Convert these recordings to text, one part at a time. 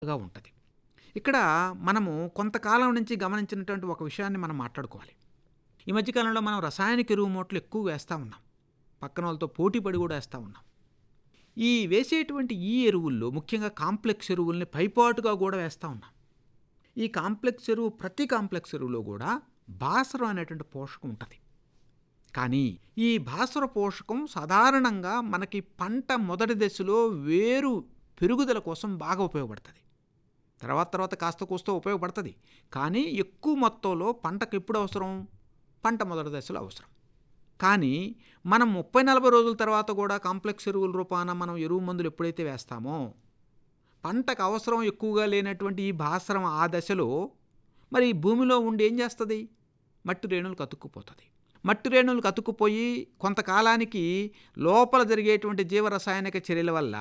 గా ఉంటది. ఇక్కడ మనము కొంతకాలం నుంచి గమనించినటువంటి ఒక విషయాన్ని మనం మాట్లాడుకోవాలి. ఈ మధ్య కాలంలో మనం రసాయనిక ఎరువు మూటలు ఎక్కువ వేస్తా ఉన్నాం. పక్కనోళ్ళతో పోటీ పడి కూడా ఏస్తా ఉన్నాం. ఈ వేసేటువంటి ఈ ఎరువుల్లో ముఖ్యంగా కాంప్లెక్స్ ఎరువుల్ని పైపాటుగా కూడా వేస్తా ఉన్నాం. ఈ కాంప్లెక్స్ ఎరువు ప్రతి కాంప్లెక్స్ ఎరువులో కూడా భాస్వరం అనేటువంటి పోషకం ఉంటది. కానీ ఈ భాస్వర పోషకం సాధారణంగా మనకి పంట మొదటి దశలో వేరు పెరుగుదల కోసం బాగా ఉపయోగపడతది. తర్వాత తర్వాత కాస్త కూస్తో ఉపయోగపడతది. కానీ ఎక్కువ మొత్తంలో పంటకు ఎప్పుడు అవసరం? పంట మొదటి దశలో అవసరం. కానీ మనం 30, 40 రోజుల తర్వాత కూడా కాంప్లెక్స్ ఎరువుల రూపాన మనం ఎరువు మందులు ఎప్పుడైతే వేస్తామో పంటకు అవసరం ఎక్కువగా లేనటువంటి ఈ భాస్వరం ఆ దశలో మరి భూమిలో ఉండి ఏం చేస్తది? మట్టి రేణువులకు అతుక్కుపోతది. మట్టి రేణువులకు అతుక్కుపోయి కొంతకాలానికి లోపల జరిగేటువంటి జీవరసాయనిక చర్యల వల్ల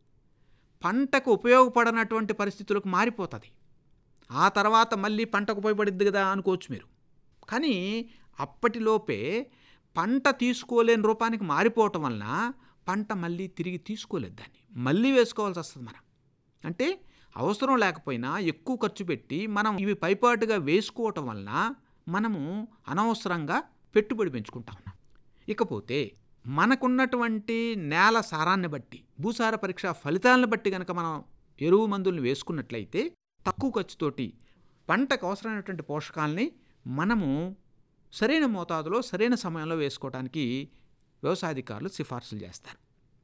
పంటకు ఉపయోగపడనటువంటి పరిస్థితులకు మారిపోతది. ఆ తర్వాత మళ్ళీ పంటకు ఉపయోగపడిద్ది గదా అనుకోవచ్చు మీరు. కానీ అప్పటిలోపే పంట తీసుకోలేని రూపానికి మారిపోవటం వలన పంట మళ్ళీ తిరిగి తీసుకోలేదు దాన్ని. మళ్ళీ వేసుకోవాల్సొస్తది మనం. అంటే అవసరం లేకపోయినా ఎక్కువ ఖర్చు పెట్టి మనం ఇవి పైపాటుగా వేసుకోవటం వలన మనము అనవసరంగా పెట్టుబడి పెంచుకుంటా ఉన్నాం. ఇకపోతే మనకున్నటువంటి నేల సారాన్ని బట్టి, భూసార పరీక్ష ఫలితాలను బట్టి గనక మనం ఎరువు మందుల్ని వేసుకున్నట్లయితే తక్కువ ఖర్చుతోటి పంటకు అవసరమైనటువంటి పోషకాల్ని మనము సరైన మోతాదులో, సరైన సమయంలో వేసుకోవటానికి వ్యవసాయాధికారులు సిఫార్సులు చేస్తారు.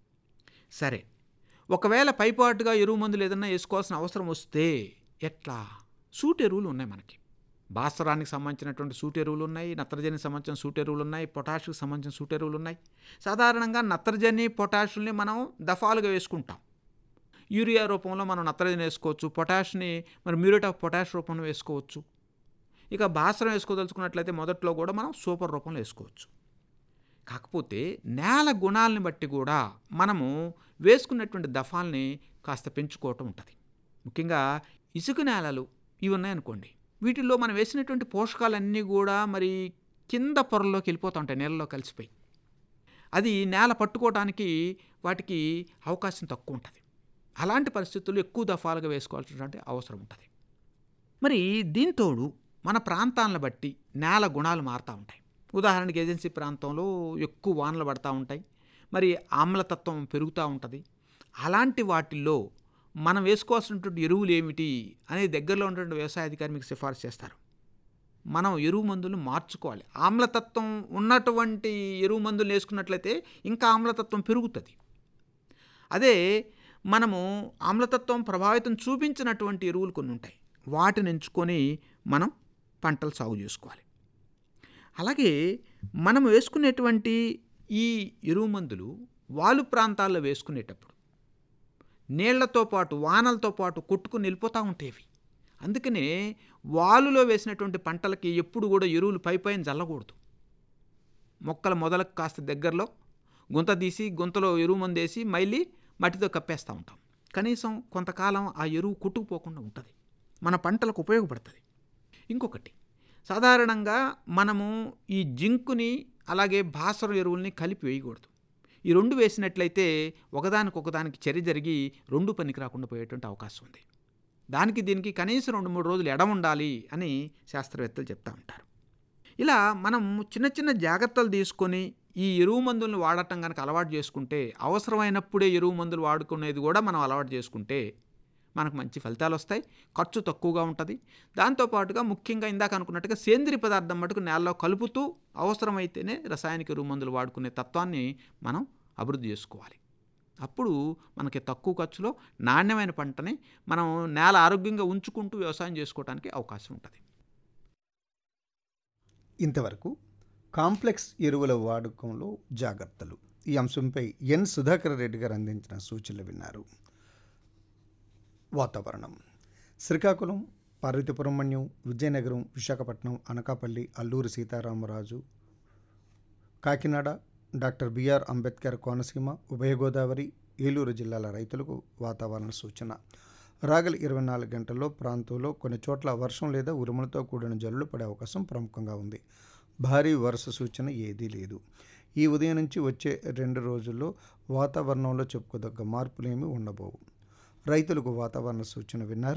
సరే ఒకవేళ పైపాటుగా ఎరువు మందులు ఏదన్నా ఏసుకోవాల్సిన అవసరం వస్తే ఎట్లా? సూట్ ఎరువులు ఉన్నాయి మనకి. భాస్వరానికి సంబంధించినటువంటి సూట్ ఎరువులున్నాయి. నత్రజనికి సంబంధించిన సూట్ ఎరువులున్నాయి. పొటాష్‌కి సంబంధించిన సూట్ ఎరువులున్నాయి. సాధారణంగా నత్రజని, పొటాషుల్ని మనం దఫాలుగా వేసుకుంటాం. యూరియా రూపంలో మనం నత్రజని ఏసుకోవచ్చు. పొటాష్‌ని మరి మ్యూరేట్ ఆఫ్ పొటాష్ రూపంలో వేసుకోవచ్చు. ఇక భాస్వరం ఏసుకోదలుచుకున్నట్లయితే మొదట్లో కూడా మనం సూపర్ రూపంలో ఏసుకోవచ్చు. కాకపోతే నేల గుణాల్ని బట్టి గూడా మనము వేసుకున్నటువంటి దఫాల్ని కాస్త పెంచుకోవటం ఉంటది. ముఖ్యంగా ఇసుక నేలలు ఇవి ఉన్నాయనుకోండి. వీటిల్లో మనం వేసినటువంటి పోషకాలన్నీ గూడా మరి కింద పొరల్లోకి వెళ్ళిపోతా ఉంటాయి నీళ్ళలో కలిసిపోయి. అది నేల పట్టుకోవటానికి వాటికి అవకాశం తక్కువ ఉంటది. అలాంటి పరిస్థితుల్లో ఎక్కువ దఫాలుగా వేసుకోవాల్సినటువంటి అవసరం ఉంటది. మరి దీనితోడు మన ప్రాంతాలను బట్టి నేల గుణాలు మారతా ఉంటాయి. ఉదాహరణకి ఏజెన్సీ ప్రాంతంలో ఎక్కువ వానలు పడతా ఉంటాయి. మరి ఆమ్లతత్వం పెరుగుతా ఉంటది. అలాంటి వాటిల్లో మనం వేసుకోవాల్సినటువంటి ఎరువులు ఏమిటి అనేది దగ్గరలో ఉన్నటువంటి వ్యవసాయ అధికారి మీకు సిఫారసు చేస్తారు. మనం ఎరువు మందులను మార్చుకోవాలి. ఆమ్లతత్వం ఉన్నటువంటి ఎరువు మందులు వేసుకున్నట్లయితే ఇంకా ఆమ్లతత్వం పెరుగుతది. అదే మనము ఆమ్లతత్వం ప్రభావితం చూపించినటువంటి ఎరువులు కొన్ని ఉంటాయి. వాటిని ఎంచుకొని మనం పంటలు సాగు చేసుకోవాలి. అలాగే మనం వేసుకునేటువంటి ఈ ఎరువు మందులు వాలు ప్రాంతాల్లో వేసుకునేటప్పుడు నీళ్లతో పాటు, వానలతో పాటు కొట్టుకొని వెళ్ళిపోతా ఉంటాయి ఇవి. అందుకనే వాలులో వేసినటువంటి పంటలకి ఎప్పుడు కూడా ఎరువులు పైపైన జల్లకూడదు. మొక్కల మొదలకు కాస్త దగ్గరలో గుంత తీసి గుంతలో ఎరువు మందేసి మళ్ళీ మట్టితో కప్పేస్తా ఉంటాం. కనీసం కొంతకాలం ఆ ఎరువు కొట్టుకుపోకుండా ఉంటది. మన పంటలకు ఉపయోగపడతది. ఇంకొకటి సాధారణంగా మనము ఈ జింకుని అలాగే భాస్వరం ఎరువుల్ని కలిపి వేయకూడదు. ఈ 2 వేసినట్లయితే ఒకదానికొకదానికి చర్య జరిగి 2 పనికి రాకుండా పోయేటువంటి అవకాశం ఉంది. దానికి దీనికి కనీసం 2, 3 రోజులు ఎడ ఉండాలి అని శాస్త్రవేత్తలు చెప్తా ఉంటారు. ఇలా మనం చిన్న చిన్న జాగ్రత్తలు తీసుకొని ఈ ఎరువు మందుల్ని వాడటం గనక అలవాటు చేసుకుంటే అవసరమైనప్పుడే ఎరువు మందులు వాడుకునేది కూడా మనం అలవాటు చేసుకుంటే మనకు మంచి ఫలితాలొస్తాయి. ఖర్చు తక్కువగా ఉంటది. దాంతో పాటుగా ముఖ్యంగా ఇందాక అనుకున్నట్టుగా సేంద్రియ పదార్థం మటుకు నేలలో కలుపుతూ అవసరమైతేనే రసాయనిక ఎరువు మందులు వాడుకునే తత్వాన్ని మనం అభివృద్ధి చేసుకోవాలి. అప్పుడు మనకి తక్కువ ఖర్చులో నాణ్యమైన పంటని మనం నేల ఆరోగ్యంగా ఉంచుకుంటూ వ్యవసాయం చేసుకోవటానికి అవకాశం ఉంటది. ఇంతవరకు కాంప్లెక్స్ ఎరువుల వాడకంలో జాగ్రత్తలు ఈ అంశంపై ఎన్ సుధాకర్ రెడ్డి గారు అందించిన సూచనలు విన్నారు. వాతావరణం శ్రీకాకుళం, పార్వతీపురం మన్యం, విజయనగరం, విశాఖపట్నం, అనకాపల్లి, అల్లూరి సీతారామరాజు, కాకినాడ, డాక్టర్ బిఆర్ అంబేద్కర్ కోనసీమ, ఉభయ గోదావరి, ఏలూరు జిల్లాల రైతులకు వాతావరణ సూచన రాగల ఇరవై నాలుగు గంటల్లో ప్రాంతంలో కొన్ని చోట్ల వర్షం లేదా ఉరుములతో కూడిన జల్లులు పడే అవకాశం ప్రముఖంగా ఉంది. భారీ వర్ష సూచన ఏదీ లేదు. ఈ ఉదయం నుంచి వచ్చే రెండు రోజుల్లో వాతావరణంలో చెప్పుకోదగ్గ మార్పులేమీ ఉండబోవు. రైతులకు వాతావరణ సూచన విన్నారు.